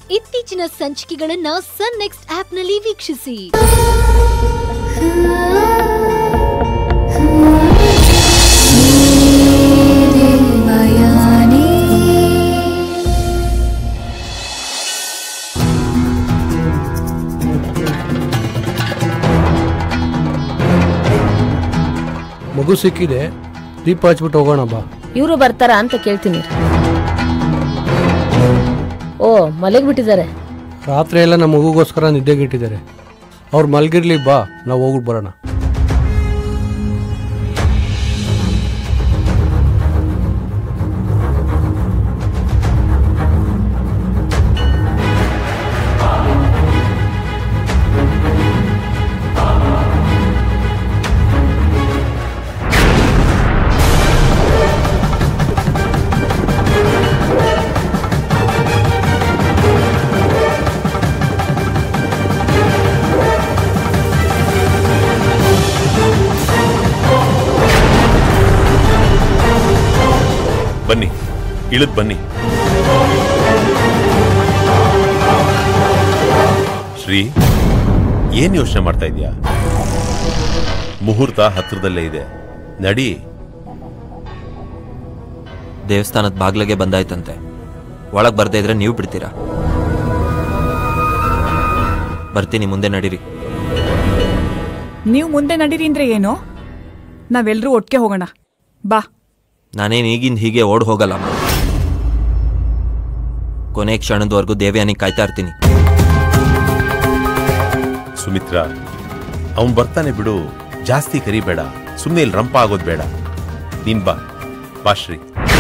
ಇತ್ತೀಚಿನ ಸಂಚಿಕೆಗಳನ್ನ ಸನ್ ನೆಕ್ಸ್ಟ್ ಆಪ್ನಲ್ಲಿ ವೀಕ್ಷಿಸಿ ಮಗು ಸಿಕ್ಕಿದೆ ದೀಪ ಹಚ್ಬಿಟ್ಟು ಹೋಗೋಣ ಬಾ ಇವರು ಬರ್ತಾರಾ ಅಂತ ಕೇಳ್ತೀನಿ ಓ ಮಲೆಗ್ ಬಿಟ್ಟಿದ್ದಾರೆ ರಾತ್ರಿ ಎಲ್ಲ ನಮ್ಮ ಮಗುಗೋಸ್ಕರ ನಿದ್ದೆಗಿಟ್ಟಿದ್ದಾರೆ ಅವ್ರು ಮಲ್ಗಿರ್ಲಿ ಬಾ ನಾವು ಹೋಗ್ಬಿಟ್ಟು ಬರೋಣ ಬನ್ನಿ ಇಳಿದ್ ಬನ್ನಿ ಶ್ರೀ ಏನ್ ಯೋಚನೆ ಮಾಡ್ತಾ ಇದೀಯಾ ಮುಹೂರ್ತ ಹತ್ರದಲ್ಲೇ ಇದೆ ನಡಿ ದೇವಸ್ಥಾನದ ಬಾಗ್ಲಿಗೆ ಬಂದಾಯ್ತಂತೆ ಒಳಗ್ ಬರ್ದೇ ಇದ್ರೆ ನೀವು ಬಿಡ್ತೀರಾ ಬರ್ತೀನಿ ಮುಂದೆ ನಡೀರಿ ನೀವು ಮುಂದೆ ನಡೀರಿ ಅಂದ್ರೆ ಏನು ನಾವೆಲ್ಲರೂ ಒಟ್ಟಿಗೆ ಹೋಗೋಣ ಬಾ ನಾನೇನು ಈಗಿಂದ ಹೀಗೆ ಓಡ್ ಹೋಗಲ್ಲ ಕೊನೆ ಕ್ಷಣದವರೆಗೂ ದೇವ್ಯಾನಿಗೆ ಕಾಯ್ತಾ ಇರ್ತೀನಿ ಸುಮಿತ್ರಾ ಅವನ್ ಬರ್ತಾನೆ ಬಿಡು ಜಾಸ್ತಿ ಕರಿಬೇಡ ಸುಮ್ಮನೆ ಇಲ್ಲಿ ರಂಪ ಆಗೋದ್ ಬೇಡ ನೀನ್ ಬಾ ಬಾ ಶ್ರೀ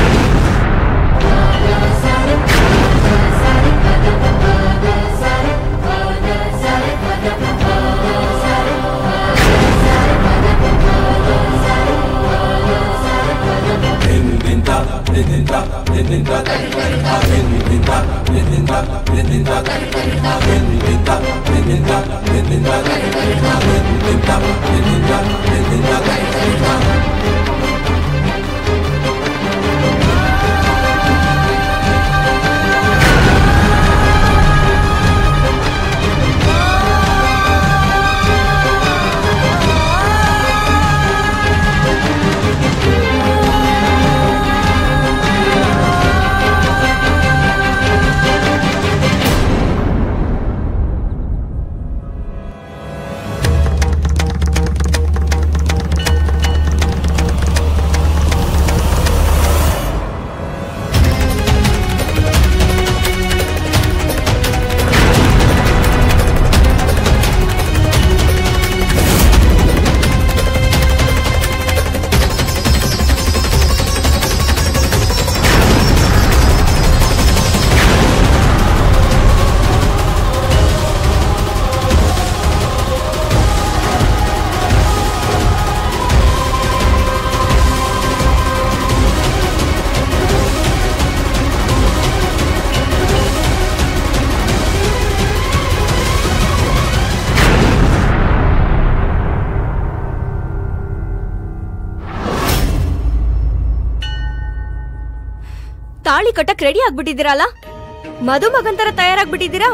ತಾಳಿ ಕಟ್ಟಕ್ ರೆಡಿ ಆಗ್ಬಿಟ್ಟಿದ್ದೀರಲ್ಲ ಮದುಮಗನ್ ತರ ತಯಾರಾಗ್ಬಿಟ್ಟಿದ್ದೀರಾ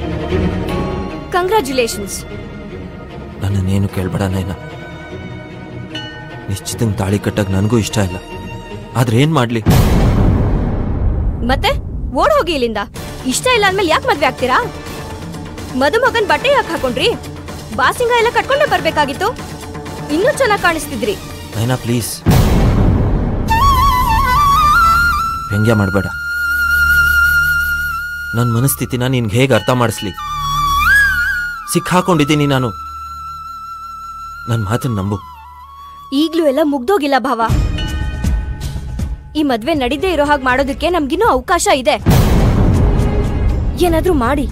ಕಂಗ್ರ್ಯಾಚುಲೇಷನ್ಸ್ ನನ್ನನ್ನೇನು ಕೇಳ್ಬೇಡ ನೈನ ನಿಶ್ಚಿತಂಗ್ ತಾಳಿ ಕಟ್ಟಕ್ ನನಗೂ ಇಷ್ಟ ಇಲ್ಲ ಆದ್ರೆ ಏನ್ ಮಾಡ್ಲಿ ಮತ್ತೆ ಓಡ್ ಹೋಗಿ ಇಲ್ಲಿಂದ ಇಷ್ಟ ಇಲ್ಲ ಅಂದ್ಮೇಲೆ ಯಾಕೆ ಮದ್ವೆ ಆಗ್ತೀರಾ ಮದುಮಗನ್ ಬಟ್ಟೆ ಯಾಕೆ ಹಾಕೊಂಡ್ರಿ ಬಾಸಿಂಗ ಎಲ್ಲ ಕಟ್ಕೊಂಡೇ ಬರ್ಬೇಕಾಗಿತ್ತು ಇನ್ನೂ ಚೆನ್ನಾಗಿ ಕಾಣಿಸ್ತಿದ್ರಿ ನೈನಾ ಪ್ಲೀಸ್ ವ್ಯಂಗ್ಯ ಮಾಡಬೇಡ ನನ್ನ ಮನಸ್ಥಿತಿನ ನಿನ್ಗೆ ಹೇಗೆ ಅರ್ಥ ಮಾಡಿಸ್ಲಿ ಸಿಕ್ಕಾಕೊಂಡಿದ್ದೀನಿ ನಾನು ನನ್ನ ಮಾತನ್ನ ನಂಬು ಈಗ್ಲೂ ಎಲ್ಲ ಮುಗ್ದೋಗಿಲ್ಲ ಭಾವ ಈ ಮದ್ವೆ ನಡೀದೇ ಇರೋ ಹಾಗೆ ಮಾಡೋದಕ್ಕೆ ನಮ್ಗಿನ್ನೂ ಅವಕಾಶ ಇದೆ ಏನಾದ್ರೂ ಮಾಡಿ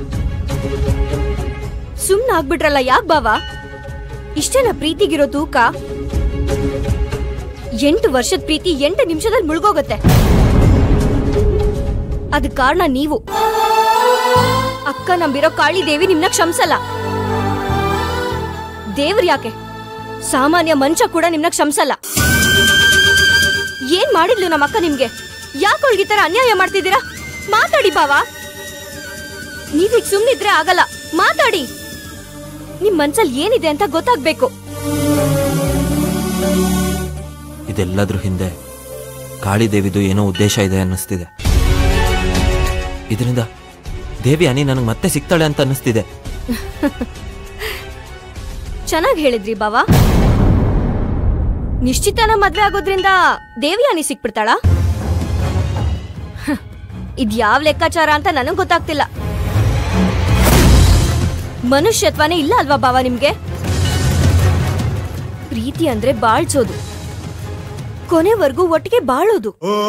ಸುಮ್ನ ಆಗ್ಬಿಟ್ರಲ್ಲ ಯಾಕ್ ಭಾವ ಇಷ್ಟೇನ ಪ್ರೀತಿಗಿರೋ ತೂಕ ಎಂಟು ವರ್ಷದ ಪ್ರೀತಿ ಎಂಟು ನಿಮಿಷದಲ್ಲಿ ಮುಳುಗೋಗತ್ತೆ ಅದಕ್ ಕಾರಣ ನೀವು ಅಕ್ಕ ನಂಬಿರೋ ಕಾಳಿ ದೇವಿ ನಿಮ್ನ ಕ್ಷಮಿಸಲ್ಲ ದೇವ್ರು ಯಾಕೆ ಸಾಮಾನ್ಯ ಮನುಷ್ಯ ಕೂಡ ನಿಮ್ನ ಕ್ಷಮಿಸಲ್ಲ ಏನ್ ಮಾಡಿದ್ಲು ನಮ್ಮ ಅಕ್ಕ ನಿಮ್ಗೆ ಯಾಕೆ ಅವಳಿಗೆ ಈ ತರ ಅನ್ಯಾಯ ಮಾಡ್ತಿದ್ದೀರಾ ಮಾತಾಡಿ ಬಾವಾ ನೀವೀಗ ಸುಮ್ನಿದ್ರೆ ಆಗಲ್ಲ ಮಾತಾಡಿ ನಿಮ್ ಮನ್ಸಲ್ಲಿ ಏನಿದೆ ಅಂತ ಗೊತ್ತಾಗ್ಬೇಕು ಇದೆಲ್ಲದ್ರ ಹಿಂದೆ ಕಾಳಿದೇವಿದು ಏನೋ ಉದ್ದೇಶ ಇದೆ ಅನ್ನಿಸ್ತಿದೆ ಇದರಿಂದ ದೇವಿ ಅನಿ ನನಗೆ ಮತ್ತೆ ಸಿಗ್ತಾಳೆ ಅಂತ ಅನ್ನಿಸ್ತಿದೆ ಚೆನ್ನಾಗಿ ಹೇಳಿದ್ರಿ ಬಾವಾ ನಿಶ್ಚಿತನ ಮದ್ವೆ ಆಗೋದ್ರಿಂದ ದೇವಿ ಅನಿ ಸಿಕ್ಬಿಡ್ತಾಳ ಇದ್ ಯಾವ ಲೆಕ್ಕಾಚಾರ ಅಂತ ನನಗ್ ಗೊತ್ತಾಗ್ತಿಲ್ಲ ಮನುಷ್ಯತ್ವನೇ ಇಲ್ಲ ಅಲ್ವಾ ಬಾವ ನಿಮ್ಗೆ ಪ್ರೀತಿ ಅಂದ್ರೆ ಬಾಳ್ಸೋದು ಕೊನೆವರೆಗೂ ಒಟ್ಟಿಗೆ ಬಾಳೋದು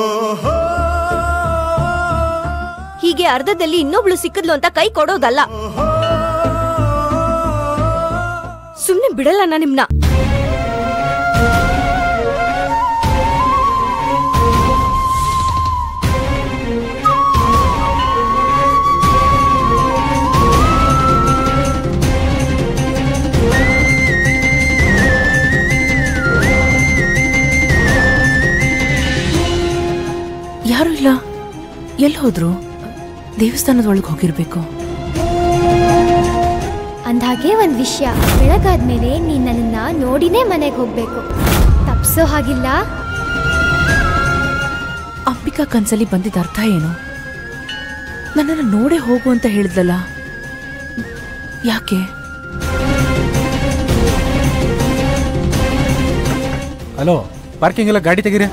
ಹೀಗೆ ಅರ್ಧದಲ್ಲಿ ಇನ್ನೊಬ್ಳು ಸಿಕ್ಕದ್ಲು ಅಂತ ಕೈ ಕೊಡೋದಲ್ಲ ಸುಮ್ನೆ ಬಿಡಲ್ಲ ನಾ ನಿಮ್ನ ಯಾರು ಇಲ್ಲ ಎಲ್ಲಿ ಹೋದ್ರು ದೇವಸ್ಥಾನದ ಒಳಗೆ ಹೋಗಿರ್ಬೇಕು ಅಂದ್ಹಾಗೆ ಒಂದ್ ವಿಷಯ ಬೆಳಗಾದ್ಮೇಲೆ ನೀನ್ ನನ್ನನ್ನ ನೋಡಿನೇ ಮನೆಗೆ ಹೋಗ್ಬೇಕು ತಪ್ಸೋ ಹಾಗಿಲ್ಲ ಅಂಬಿಕಾ ಕನ್ಸಲ್ಲಿ ಬಂದಿದ್ದ ಅರ್ಥ ಏನು ನನ್ನನ್ನು ನೋಡೇ ಹೋಗು ಅಂತ ಹೇಳಿದ್ಲಲ್ಲ ಯಾಕೆ ಹಲೋ ಪಾರ್ಕಿಂಗ್ ಎಲ್ಲ ಗಾಡಿ ತೆಗೀರಿ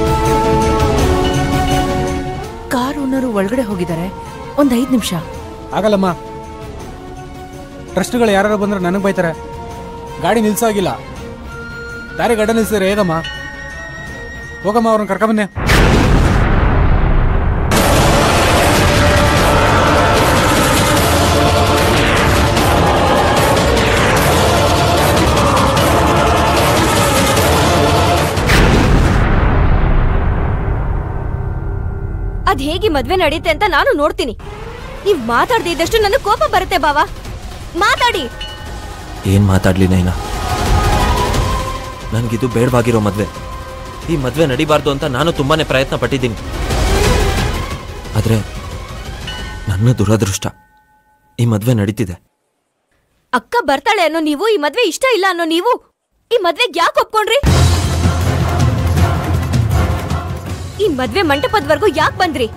ಕಾರ್ ಓನರು ಒಳಗಡೆ ಹೋಗಿದ್ದಾರೆ ಒಂದ್ ಐದ್ ನಿಮಿಷ ಆಗಲ್ಲಮ್ಮ ಟ್ರಸ್ಟ್ಗಳು ಯಾರು ಬಂದ್ರೆ ನನಗೆ ಬೈತಾರೆ ಗಾಡಿ ನಿಲ್ಸಾಗಿಲ್ಲ ದಾರಿ ಗಡ್ಡ ನಿಲ್ಸಿದ್ರೆ ಹೇಗಮ್ಮ ಹೋಗಮ್ಮ ಅವ್ರನ್ನ ಕರ್ಕೊಂಬನ್ನಿ ಅದ್ ಹೇಗೆ ಮದ್ವೆ ನಡೆಯುತ್ತೆ ಅಂತ ನಾನು ನೋಡ್ತೀನಿ ನೀವ್ ಮಾತಾಡದೇ ಇದ್ದಷ್ಟು ನನಗೆ ಕೋಪ ಬರುತ್ತೆ ಬಾವಾ ಮಾತಾಡಿ ಏನ್ ಮಾತಾಡ್ಲಿ ನೈನಾ ನನ್ಗಿದು ಬೇಡವಾಗಿರೋ ಮದ್ವೆ ಈ ಮದ್ವೆ ನಡಿಬಾರ್ದು ಅಂತ ನಾನು ತುಂಬಾನೇ ಪ್ರಯತ್ನ ಪಟ್ಟಿದ್ದೀನಿ ಆದ್ರೆ ನನ್ನ ದುರದೃಷ್ಟ ಈ ಮದ್ವೆ ನಡೀತಿದೆ ಅಕ್ಕ ಬರ್ತಾಳೆ ಅನ್ನೋ ನೀವು ಈ ಮದ್ವೆ ಇಷ್ಟ ಇಲ್ಲ ಅನ್ನೋ ನೀವು ಈ ಮದ್ವೆಗ್ ಯಾಕೆ ಒಪ್ಕೊಂಡ್ರಿ ಈ ಮದ್ವೆ ಮಂಟಪದವರೆಗೂ ಯಾಕೆ ಬಂದ್ರಿ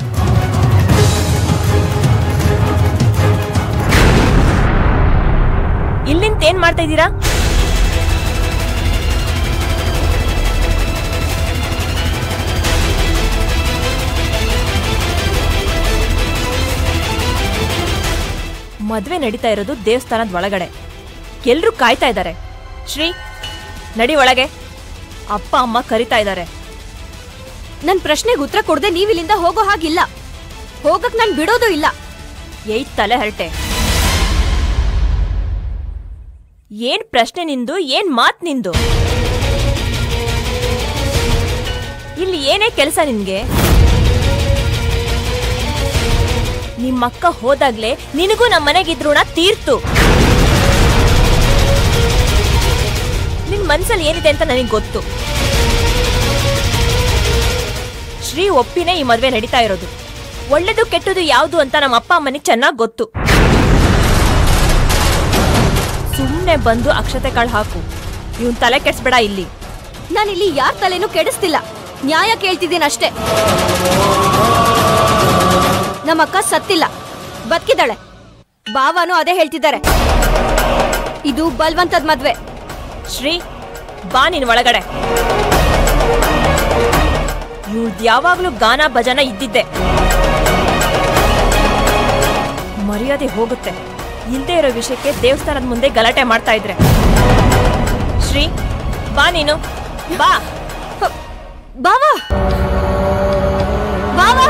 ಇಲ್ಲಿಂದ ಏನ್ ಮಾಡ್ತಾ ಇದ್ದೀರಾ ಮದ್ವೆ ನಡೀತಾ ಇರೋದು ದೇವಸ್ಥಾನದ ಒಳಗಡೆ ಎಲ್ರೂ ಕಾಯ್ತಾ ಇದ್ದಾರೆ ಶ್ರೀ ನಡಿ ಒಳಗೆ ಅಪ್ಪ ಅಮ್ಮ ಕರಿತಾ ಇದ್ದಾರೆ ನನ್ ಪ್ರಶ್ನೆಗೆ ಉತ್ತರ ಕೊಡದೆ ನೀವ್ ಇಲ್ಲಿಂದ ಹೋಗೋ ಹಾಗಿಲ್ಲ ಹೋಗಕ್ ನಾನ್ ಬಿಡೋದು ಇಲ್ಲ ಏಯ್ ತಲೆ ಹರಟೆ ಏನ್ ಪ್ರಶ್ನೆ ನಿಂದು ಏನ್ ಮಾತ್ ನಿಂದು ಇಲ್ಲಿ ಏನೇ ಕೆಲಸ ನಿನ್ಗೆ ನಿಮ್ಮಕ್ಕ ಹೋದಾಗ್ಲೇ ನಿನಗೂ ನಮ್ಮ ಮನೆಗಿದ್ರು ಋಣ ತೀರ್ತು ನಿನ್ ಮನ್ಸಲ್ಲಿ ಏನಿದೆ ಅಂತ ನನಗೆ ಗೊತ್ತು ಶ್ರೀ ಒಪ್ಪಿನೇ ಈ ಮದ್ವೆ ನಡೀತಾ ಇರೋದು ಒಳ್ಳೇದು ಕೆಟ್ಟದು ಯಾವುದು ಅಂತ ನಮ್ಮ ಅಪ್ಪ ಅಮ್ಮನಿಗೆ ಚೆನ್ನಾಗಿ ಗೊತ್ತು ಸುಮ್ಮನೆ ಬಂದು ಅಕ್ಷತೆ ಕಾಳು ಹಾಕು ಇವನ್ ತಲೆ ಕೆಡ್ಸ್ಬೇಡ ಇಲ್ಲಿ ನಾನಿಲ್ಲಿ ಯಾರ್ ತಲೆನೂ ಕೆಡಿಸ್ತಿಲ್ಲ ನ್ಯಾಯ ಕೇಳ್ತಿದ್ದೀನಿ ಅಷ್ಟೇ ನಮ್ಮಕ್ಕ ಸತ್ತಿಲ್ಲ ಬದುಕಿದಾಳೆ ಬಾವಾನು ಅದೇ ಹೇಳ್ತಿದ್ದಾರೆ ಇದು ಬಲ್ವಂತದ್ ಮದ್ವೆ ಶ್ರೀ ಬಾ ನೀನ್ ಒಳಗಡೆ ಇವ್ಳ್ದ್ ಯಾವಾಗ್ಲೂ ಗಾನ ಭಜನ ಇದ್ದಿದ್ದೆ ಮರ್ಯಾದೆ ಹೋಗುತ್ತೆ ಇಲ್ದೇ ಇರೋ ವಿಷಯಕ್ಕೆ ದೇವಸ್ಥಾನದ ಮುಂದೆ ಗಲಾಟೆ ಮಾಡ್ತಾ ಇದ್ರೆ ಶ್ರೀ ಬಾ ನೀನು ಬಾ ಬಾವಾ ಬಾವಾ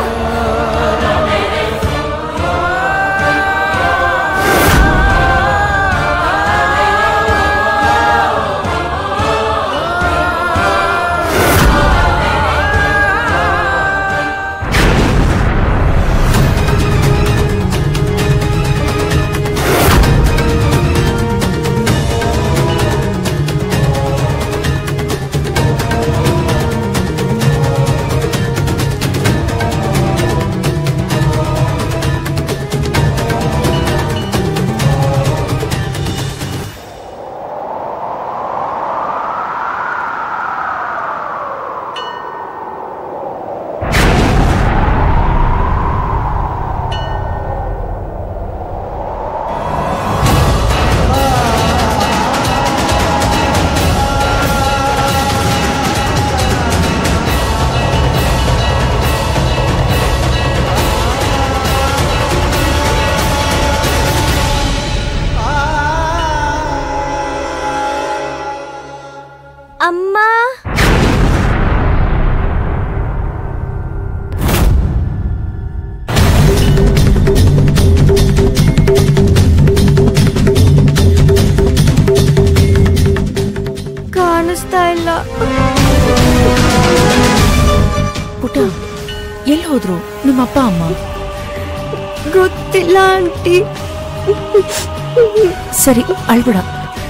ಎಲ್ಲೋದ್ರು ನಿಮ್ಮ ಅಪ್ಪ ಅಮ್ಮ ಗೊತ್ತಿಲ್ಲ ಆಂಟಿ ಸರಿ ಅಳ್ಬೇಡ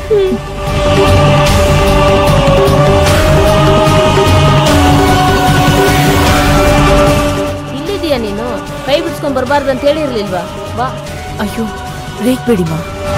ಇಲ್ಲಿದೀಯ ನೀನು ಕೈ ಬಿಡ್ಸ್ಕೊಂಡ್ ಬರಬಾರ್ದು ಅಂತ ಹೇಳಿರ್ಲಿಲ್ವಾ ಬಾ ಅಯ್ಯೋ ರೇಗ್ಬೇಡಿಮ್ಮ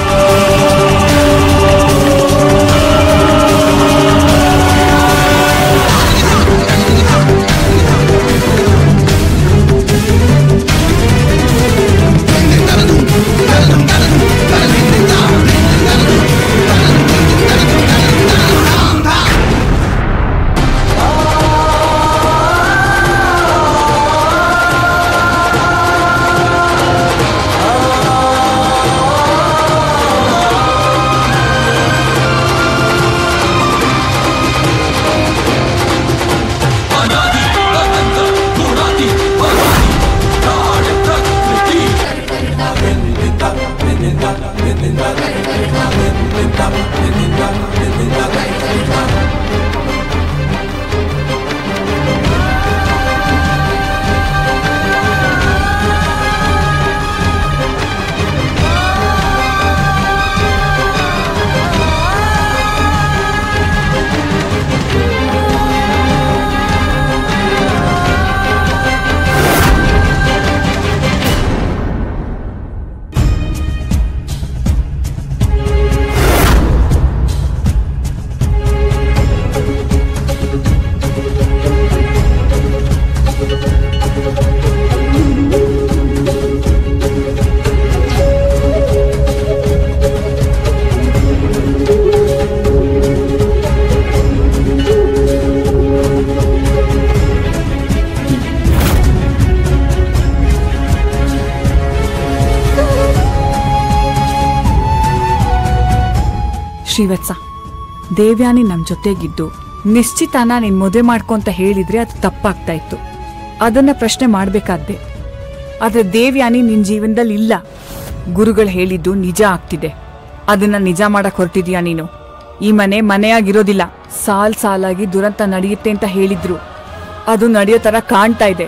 ಶ್ರೀವತ್ಸ ದೇವ್ಯಾನಿ ನಮ್ ಜೊತೆಗಿದ್ದು ನಿಶ್ಚಿತನ ನೀನ್ ಮದುವೆ ಮಾಡ್ಕೊ ಅಂತ ಹೇಳಿದ್ರೆ ಅದು ತಪ್ಪಾಗ್ತಾ ಇತ್ತು ಅದನ್ನ ಪ್ರಶ್ನೆ ಮಾಡ್ಬೇಕಾದ್ದೆ ಆದ್ರೆ ದೇವ್ಯಾನಿ ನಿನ್ ಜೀವನದಲ್ಲಿ ಇಲ್ಲ ಗುರುಗಳು ಹೇಳಿದ್ದು ನಿಜ ಆಗ್ತಿದೆ ಅದನ್ನ ನಿಜ ಮಾಡಕ್ ಹೊರಟಿದ್ಯಾ ನೀನು ಈ ಮನೆ ಮನೆಯಾಗಿರೋದಿಲ್ಲ ಸಾಲ್ ಸಾಲಾಗಿ ದುರಂತ ನಡೆಯುತ್ತೆ ಅಂತ ಹೇಳಿದ್ರು ಅದು ನಡೆಯೋ ತರ ಕಾಣ್ತಾ ಇದೆ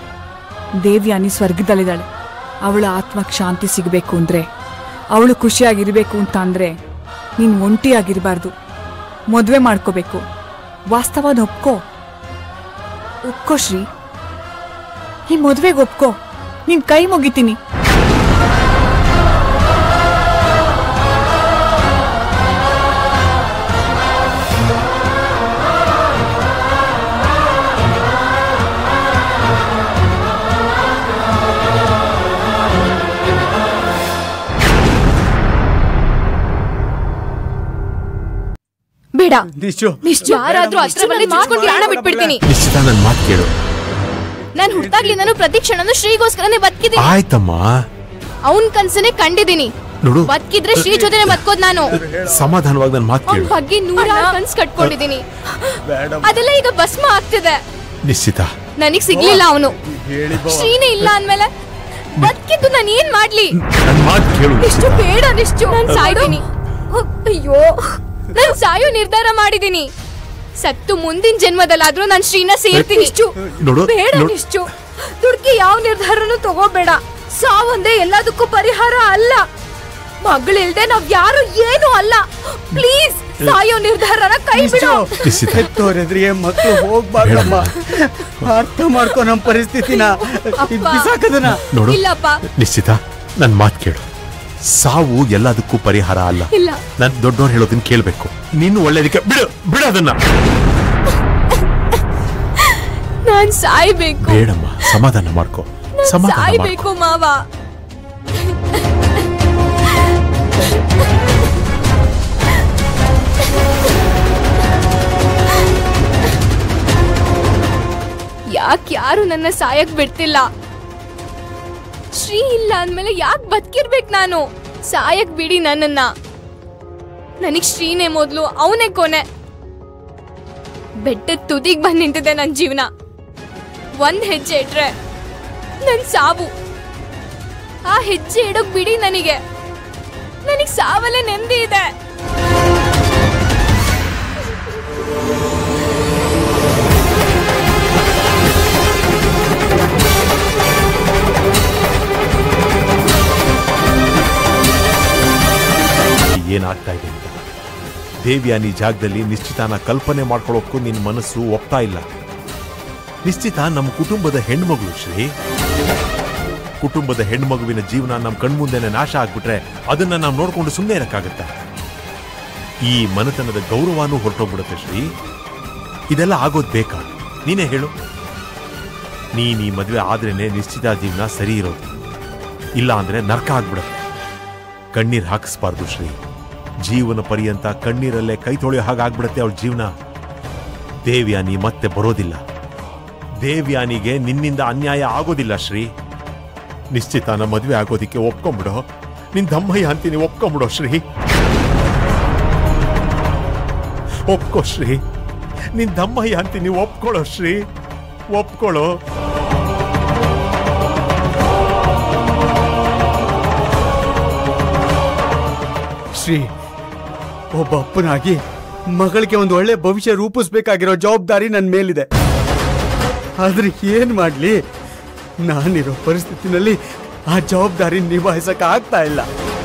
ದೇವ್ಯಾನಿ ಸ್ವರ್ಗದಲ್ಲಿದ್ದಾಳೆ ಅವಳ ಆತ್ಮಕ್ಕೆ ಶಾಂತಿ ಸಿಗಬೇಕು ಅಂದ್ರೆ ಅವಳು ಖುಷಿಯಾಗಿರ್ಬೇಕು ಅಂತ ಅಂದ್ರೆ ನೀನ್ ಒಂಟಿಯಾಗಿರ್ಬಾರ್ದು ಮದ್ವೆ ಮಾಡ್ಕೋಬೇಕು ವಾಸ್ತವನ ಒಪ್ಕೋ ಒಪ್ಕೋ ಶ್ರೀ ಈ ಮದ್ವೆಗೆ ಒಪ್ಕೋ ನಿನ್ ಕೈ ಮುಗಿತೀನಿ ಬೇಡ ನಿಶ್ಚು ಯಾರಾದ್ರೂ ಹತ್ರ ಬಂದ್ರೆ ಚುಚ್ಕೊಂಡು ಪ್ರಾಣ ಬಿಟ್ಬಿಡ್ತೀನಿ ನಿಶ್ಚಿತ ನನ್ನ ಮಾತು ಕೇಳು ನಾನು ಹುಟ್ಟಾಗ್ಲಿ ನಾನು ಪ್ರತಿ ಕ್ಷಣನೂ ಶ್ರೀಗೋಸ್ಕರನೇ ಬದುಕಿದ್ದೀನಿ ಆಯ್ತಮ್ಮ ಅವನ್ ಕನ್ಸನ್ನೇ ಕಂಡಿದ್ದೀನಿ ನೋಡು ಬದುಕಿದ್ರೆ ಶ್ರೀ ಜೊತೆನೆ ಬದುಕೋದ್ ನಾನು ಸಮಾಧಾನವಾಗಿ ನನ್ನ ಮಾತು ಅವ್ನ ಕೇಳು ಬಗ್ಗೆ ನೂರಾರು ಕನ್ಸ್ ಕಟ್ಕೊಂಡಿದ್ದೀನಿ ಅದೆಲ್ಲ ಈಗ ಭಸ್ಮ ಆಗ್ತಿದೆ ನಿಶ್ಚಿತ ನನಗ್ ಸಿಗ್ಲಿಲ್ಲ ಅವನು ಶ್ರೀನೇ ಇಲ್ಲ ಅಂದ್ಮೇಲೆ ಬದುಕಿದ್ದು ನಾನು ಏನ್ ಮಾಡ್ಲಿ ನನ್ನ ಮಾತು ಕೇಳು ನಿಷ್ಟು ನಿಶ್ಚಿತ ಬೇಡ ನಿಷ್ಟು ನಾನ್ ಸಾಯ್ತೀನಿ ಅಯ್ಯೋ ನಾನ್ ಸಾಯೋ ನಿರ್ಧಾರ ಮಾಡಿದೀನಿ ಸತ್ತು ಮುಂದಿನ ಜನ್ಮದಲ್ಲಾದ್ರೂ ನಾನ್ ಶ್ರೀನ ಸೇರ್ತೀನಿ ನಿಷ್ಟು ನೋಡು, ಬೇಡ ನೋಡು. ನಿಷ್ಟು ದುಡ್ಕಿ ಯಾವ ನಿರ್ಧಾರನೂ ತಗೋಬೇಡ ಸಾವೊಂದೇ ಎಲ್ಲದಕ್ಕೂ ಪರಿಹಾರ ಅಲ್ಲ ಮಗಳಿಲ್ದೆ ನಾವ್ ಯಾರು ಏನು ಅಲ್ಲ ಪ್ಲೀಸ್ ಸಾಯೋ ನಿರ್ಧಾರನ ಕೈ ಬಿಡು ನಿಶ್ಚಿತ ಹೆತ್ತೋರೆದ್ರಿಗೆ ಮಕ್ಕಳು ಹೋಗ್ಬಾರ್ದಮ್ಮ ಅರ್ಥ ಮಾಡ್ಕೊ ನಮ್ಮ ಪರಿಸ್ಥಿತಿನ ಇದ್ ಬಿಸಾಕದನ ನೋಡು ಇಲ್ಲಪ್ಪ ನಿಶ್ಚಿತ ನನ್ನ ಮಾತು ಕೇಳು ಸಾವು ಎಲ್ಲದಕ್ಕೂ ಪರಿಹಾರ ಅಲ್ಲ ಇಲ್ಲ ನಾನು ದೊಡ್ಡವ್ರು ಹೇಳೋದನ್ನ ಕೇಳಬೇಕು ನೀನು ಒಳ್ಳೇದಕ್ಕೆ ಬಿಡು ಬಿಡು ಅದನ್ನ ನಾನ್ ಸಾಯ್ಬೇಕು ಬೇಡಮ್ಮ ಸಮಾಧಾನ ಮಾಡ್ಕೋ ನಾನ್ ಸಮಾಧಾನ ಮಾಡ್ಕೋ ಸಾಯ್ಬೇಕು ಮಾವ ಯಾಕೆ ಯಾರು ನನ್ನ ಸಾಯಕ್ ಬಿಡ್ತಿಲ್ಲ ಶ್ರೀ ಇಲ್ಲ ಅಂದ್ಮೇಲೆ ಯಾಕೆ ಬದುಕಿರ್ಬೇಕು ನಾನು ಸಾಯಕ್ ಬಿಡಿ ನನ್ನನ್ನ ನನಗ್ ಶ್ರೀನೇ ಮೊದ್ಲು ಅವನೇ ಕೊನೆ ಬೆಟ್ಟದ ತುದಿಗ್ ಬಂದ್ ನಿಂತಿದೆ ನನ್ ಜೀವನ ಒಂದ್ ಹೆಜ್ಜೆ ಇಟ್ರೆ ನನ್ ಸಾವು ಆ ಹೆಜ್ಜೆ ಇಡೋಕ್ ಬಿಡಿ ನನಗೆ ನನಗ್ ಸಾವಲ್ಲೇ ನೆಮ್ಮದಿ ಇದೆ ಏನಾಗ್ತಾ ಇದೆ ಅಂತ ದೇವ್ಯಾನಿ ಜಾಗದಲ್ಲಿ ನಿಶ್ಚಿತಾನ ಕಲ್ಪನೆ ಮಾಡ್ಕೊಳ್ಳೋಕ್ಕೂ ನಿನ್ನ ಮನಸ್ಸು ಒಪ್ತಾ ಇಲ್ಲ ನಿಶ್ಚಿತ ನಮ್ಮ ಕುಟುಂಬದ ಹೆಣ್ಮಗಳು ಶ್ರೀ ಕುಟುಂಬದ ಹೆಣ್ಮಗುವಿನ ಜೀವನ ನಮ್ಮ ಕಣ್ಮುಂದೆನೆ ನಾಶ ಆಗ್ಬಿಟ್ರೆ ಅದನ್ನ ನಾವು ನೋಡ್ಕೊಂಡು ಸುಮ್ಮನೆ ಇರಕ್ಕಾಗತ್ತ ಈ ಮನೆತನದ ಗೌರವನೂ ಹೊರಟೋಗ್ಬಿಡುತ್ತೆ ಶ್ರೀ ಇದೆಲ್ಲ ಆಗೋದ್ ಬೇಕಾ ನೀನೇ ಹೇಳು ನೀನ್ ಈ ಮದುವೆ ಆದ್ರೇನೆ ನಿಶ್ಚಿತ ಜೀವನ ಸರಿ ಇರೋದು ಇಲ್ಲ ಅಂದ್ರೆ ನರ್ಕ ಆಗ್ಬಿಡುತ್ತೆ ಕಣ್ಣೀರ್ ಹಾಕಿಸ್ಬಾರ್ದು ಶ್ರೀ ಜೀವನ ಪರ್ಯಂತ ಕಣ್ಣೀರಲ್ಲೇ ಕೈ ತೊಳೆಯೋ ಹಾಗಾಗ್ಬಿಡುತ್ತೆ ಅವಳ ಜೀವನ ದೇವ್ಯಾನಿ ಮತ್ತೆ ಬರೋದಿಲ್ಲ ದೇವ್ಯಾನಿಗೆ ನಿನ್ನಿಂದ ಅನ್ಯಾಯ ಆಗೋದಿಲ್ಲ ಶ್ರೀ ನಿಶ್ಚಿತಾನ ಮದುವೆ ಆಗೋದಿಕ್ಕೆ ಒಪ್ಕೊಂಬಿಡೋ ನಿನ್ ದಮ್ಮಯ್ಯ ಅಂತೀನಿ ಒಪ್ಕೊಂಬಿಡೋ ಶ್ರೀ ಒಪ್ಕೋ ಶ್ರೀ ನಿನ್ ದಮ್ಮಯ್ಯ ಅಂತೀನಿ ಒಪ್ಕೊಳ್ಳೋ ಶ್ರೀ ಒಪ್ಕೊಳ್ಳೋ ಶ್ರೀ ಒಬ್ಬ ಅಪ್ಪನಾಗಿ ಮಗಳಿಗೆ ಒಂದು ಒಳ್ಳೆ ಭವಿಷ್ಯ ರೂಪಿಸ್ಬೇಕಾಗಿರೋ ಜವಾಬ್ದಾರಿ ನನ್ನ ಮೇಲಿದೆ ಆದ್ರೆ ಏನ್ ಮಾಡ್ಲಿ ನಾನಿರೋ ಪರಿಸ್ಥಿತಿನಲ್ಲಿ ಆ ಜವಾಬ್ದಾರಿ ನಿಭಾಯಿಸಕ್ ಆಗ್ತಾ ಇಲ್ಲ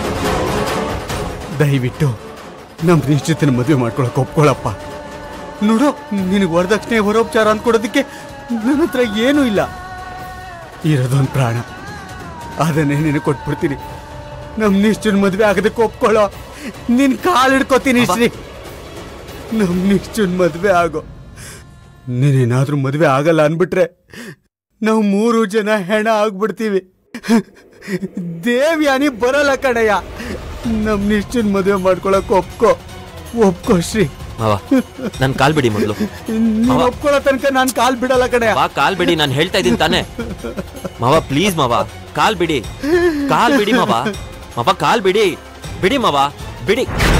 ದಯವಿಟ್ಟು ನಮ್ ನಿಶ್ಚಿತನ ಮದುವೆ ಮಾಡ್ಕೊಳಕ್ ಒಪ್ಕೊಳಪ್ಪ ನೋಡು ನಿನಗೆ ವರದಕ್ಷಿಣೆ ವರೋಪಚಾರ ಅಂದ್ಕೊಡೋದಕ್ಕೆ ನನ್ನ ಹತ್ರ ಏನೂ ಇಲ್ಲ ಇರೋದೊಂದು ಪ್ರಾಣ ಅದನ್ನೇ ನಿನಗೆ ಕೊಟ್ಬಿಡ್ತೀನಿ ನಮ್ ನಿಶ್ಚನ್ ಮದ್ವೆ ಆಗೋದಕ್ಕೆ ಒಪ್ಕೊಳ್ಳೋ ನಿನ್ ಕಾಲ್ ಹಿಡ್ಕೋತೀನಿ ಶ್ರೀ ನಮ್ ನಿಶ್ಚನ್ ಮದ್ವೆ ಆಗೋ ನೀನೇನಾದ್ರೂ ಮದ್ವೆ ಆಗಲ್ಲ ಅನ್ಬಿಟ್ರೆ ನಾವು ಮೂರು ಜನ ಹೆಣ ಆಗ್ಬಿಡ್ತೀವಿ ದೇವ್ಯಾನಿ ಬರಲ್ಲ ಕಣಯ್ಯ ನಮ್ ನಿಶ್ಚನ್ ಮದ್ವೆ ಮಾಡ್ಕೊಳಕ್ ಒಪ್ಕೋ ಒಪ್ಕೋ ಶ್ರೀ ಮಾವ ನನ್ ಕಾಲ್ ಬಿಡಿ ಮೊದಲು ನೀನ್ ಒಪ್ಕೊಳ್ಳೋ ತನಕ ನಾನ್ ಕಾಲ್ ಬಿಡಲ್ಲ ಕಣಯ್ಯ ಬಾ ಕಾಲ್ ಬಿಡಿ ನಾನು ಹೇಳ್ತಾ ಇದ್ದೀನಿ ತಾನೆ ಮಾವ ಪ್ಲೀಸ್ ಮಾವ ಕಾಲ್ ಬಿಡಿ ಕಾಲ್ ಬಿಡಿ ಮಾವ ಮಾವ ಕಾಲ್ ಬಿಡಿ ಬಿಡಿ ಮಾವ ಬಿಡಿ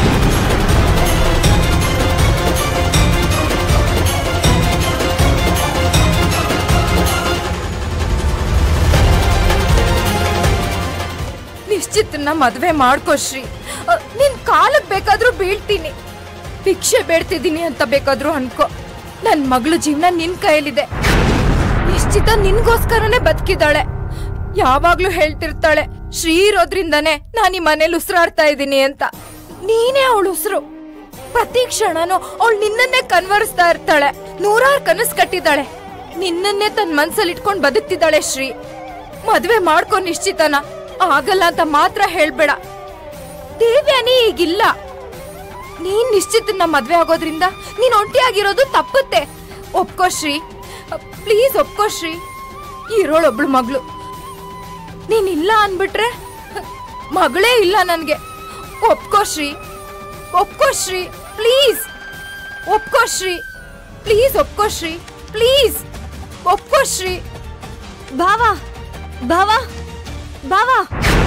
ನಿಶ್ಚಿತನ್ನ ಮದ್ವೆ ಮಾಡ್ಕೋ ಶ್ರೀ ಅ, ನಿನ್ ಕಾಲಕ್ ಬೇಕಾದ್ರೂ ಬೀಳ್ತೀನಿ ಭಿಕ್ಷೆ ಬೇಡ್ತಿದ್ದೀನಿ ಅಂತ ಬೇಕಾದ್ರೂ ಅನ್ಕೋ ನನ್ ಮಗಳು ಜೀವನ ನಿನ್ ಕೈಯಲ್ಲಿದೆ ನಿಶ್ಚಿತ ನಿನ್ಗೋಸ್ಕರನೇ ಬದುಕಿದಾಳೆ ಯಾವಾಗ್ಲೂ ಹೇಳ್ತಿರ್ತಾಳೆ ಶ್ರೀ ಇರೋದ್ರಿಂದಾನೇ ನಾನ್ ಈ ಮನೇಲಿ ಉಸಿರಾಡ್ತಾ ಇದ್ದೀನಿ ಅಂತ ನೀನೇ ಅವಳು ಉಸಿರು ಪ್ರತಿ ಕ್ಷಣನೂ ಅವಳು ನಿನ್ನನ್ನೇ ಕನ್ವರ್ಸ್ತಾ ಇರ್ತಾಳೆ ನೂರಾರು ಕನಸು ಕಟ್ಟಿದ್ದಾಳೆ ನಿನ್ನನ್ನೇ ತನ್ನ ಮನ್ಸಲ್ಲಿ ಇಟ್ಕೊಂಡ್ ಬದುಕ್ತಿದ್ದಾಳೆ ಶ್ರೀ ಮದ್ವೆ ಮಾಡ್ಕೊ ನಿಶ್ಚಿತನ ಆಗಲ್ಲ ಅಂತ ಮಾತ್ರ ಹೇಳ್ಬೇಡ ದೇವ್ಯಾನಿ ಈಗಿಲ್ಲ ನೀನ್ ನಿಶ್ಚಿತನ ಮದ್ವೆ ಆಗೋದ್ರಿಂದ ನೀನ್ ಒಂಟಿಯಾಗಿರೋದು ತಪ್ಪುತ್ತೆ ಒಪ್ಕೋ ಶ್ರೀ ಪ್ಲೀಸ್ ಒಪ್ಕೋ ಶ್ರೀ ಇರೋಳೊಬ್ಳು ಮಗಳು ನೀನ್ ಇಲ್ಲ ಅನ್ಬಿಟ್ರೆ ಮಗಳೇ ಇಲ್ಲ ನನ್ಗೆ ಒಪ್ಕೋ ಶ್ರೀ ಒಪ್ಕೋ ಶ್ರೀ ಪ್ಲೀಸ್ ಒಪ್ಕೋ ಶ್ರೀ ಪ್ಲೀಸ್ ಒಪ್ಕೋ ಶ್ರೀ ಪ್ಲೀಸ್ ಒಪ್ಕೋ ಶ್ರೀ ಭಾವ ಭಾವ ಭಾವ